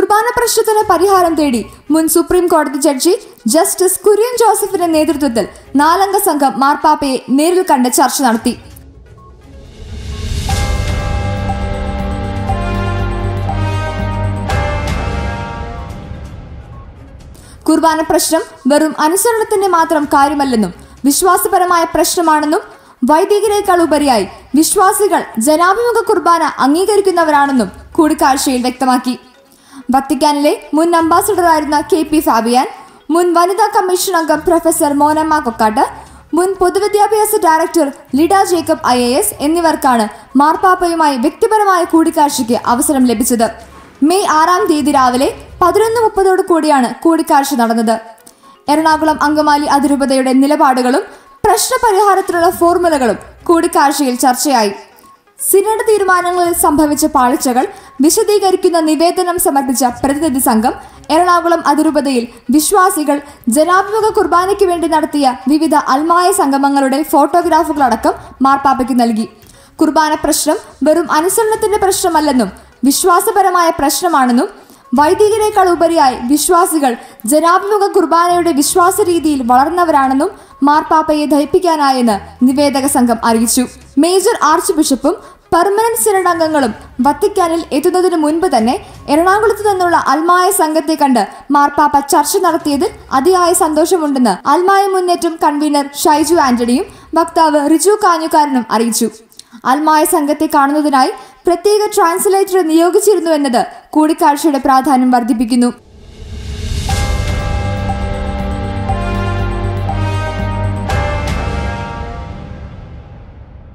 കുർബാന പ്രശ്നത്തിന് പരിഹാരം തേടി മുൻ സുപ്രീം കോടതി ജഡ്ജി ജസ്റ്റിസ് കുര്യൻ ജോസഫിന്റെ നേതൃത്വത്തിൽ നാലംഗ സംഘം മാർപ്പാപ്പയെ നേരിൽ കണ്ട് ചർച്ച നടത്തി കുർബാന പ്രശ്നം വെറും അനുസരണത്തിന്റെ മാത്രം കാര്യമല്ലെന്നും വിശ്വാസപരമായ പ്രശ്നമാണെന്നും വൈദികരെക്കാൾ ഉപരിയായി വിശ്വാസികൾ ജനാഭിമുഖ കുർബാന അംഗീകരിക്കുന്നവരാണെന്നും കൂടിക്കാഴ്ചയിൽ വ്യക്തമാക്കി വത്തിക്കാനിലെ മുൻ അംബാസഡറായിരുന്ന കെ പി ഫാബിയാൻ മുൻ വനിതാ കമ്മീഷൻ അംഗം പ്രൊഫസർ മോനമ്മ കൊക്കാട്ട് മുൻ പൊതുവിദ്യാഭ്യാസ director Lida Jacob I A S എന്നിവർക്കാണ് മാർപ്പാപ്പയുമായി വ്യക്തിപരമായ കൂടിക്കാഴ്ചയ്ക്ക് അവസരം ലഭിച്ചത് മെയ് ആറാം തീയതി രാവിലെ പതിനൊന്ന് മുപ്പതോടു കൂടിയാണ് കൂടിക്കാഴ്ച നടന്നത് എറണാകുളം അങ്കമാലി അതിരൂപതയുടെ നിലപാടുകളും പ്രശ്നപരിഹാരത്തിനുള്ള ഫോർമുലകളും കൂടിക്കാഴ്ചയിൽ ചർച്ചയായി സിനഡ് തീരുമാനങ്ങളിൽ സംഭവിച്ച പാളിച്ചകൾ വിശദീകരിക്കുന്ന നിവേദനം സമർപ്പിച്ച പ്രതിനിധി സംഘം എറണാകുളം അതിരൂപതയിൽ വിശ്വാസികൾ ജനാഭിമുഖ കുർബാനയ്ക്ക് വേണ്ടി നടത്തിയ വിവിധ അൽമായ സംഗമങ്ങളുടെ ഫോട്ടോഗ്രാഫുകളടക്കം മാർപ്പാപ്പയ്ക്ക് നൽകി കുർബാന പ്രശ്നം വെറും അനുസരണത്തിന്റെ പ്രശ്നമല്ലെന്നും വിശ്വാസപരമായ പ്രശ്നമാണെന്നും വൈദികരെക്കാൾ ഉപരിയായി വിശ്വാസികൾ ജനാഭിമുഖ കുർബാനയുടെ വിശ്വാസ രീതിയിൽ വളർന്നവരാണെന്നും മാർപ്പാപ്പയെ ധരിപ്പിക്കാനായെന്ന് നിവേദക സംഘം അറിയിച്ചു മേജർ ആർച്ച് ബിഷപ്പും പെർമനന്റ് സിനഡ് അംഗങ്ങളും വത്തിക്കാനിൽ എത്തുന്നതിന് മുൻപ് തന്നെ എറണാകുളത്ത് നിന്നുള്ള അൽമായ സംഘത്തെ കണ്ട് മാർപ്പാപ്പ ചർച്ച നടത്തിയതിൽ അതിയായ സന്തോഷമുണ്ടെന്ന് അൽമായ മുന്നേറ്റം കൺവീനർ ഷൈജു ആന്റണിയും വക്താവ് റിജു കാഞ്ഞുകാരനും അറിയിച്ചു അൽമായ സംഘത്തെ കാണുന്നതിനായി പ്രത്യേക ട്രാൻസ്ലേറ്ററെ നിയോഗിച്ചിരുന്നു എന്നത് കൂടിക്കാഴ്ചയുടെ പ്രാധാന്യം വർദ്ധിപ്പിക്കുന്നു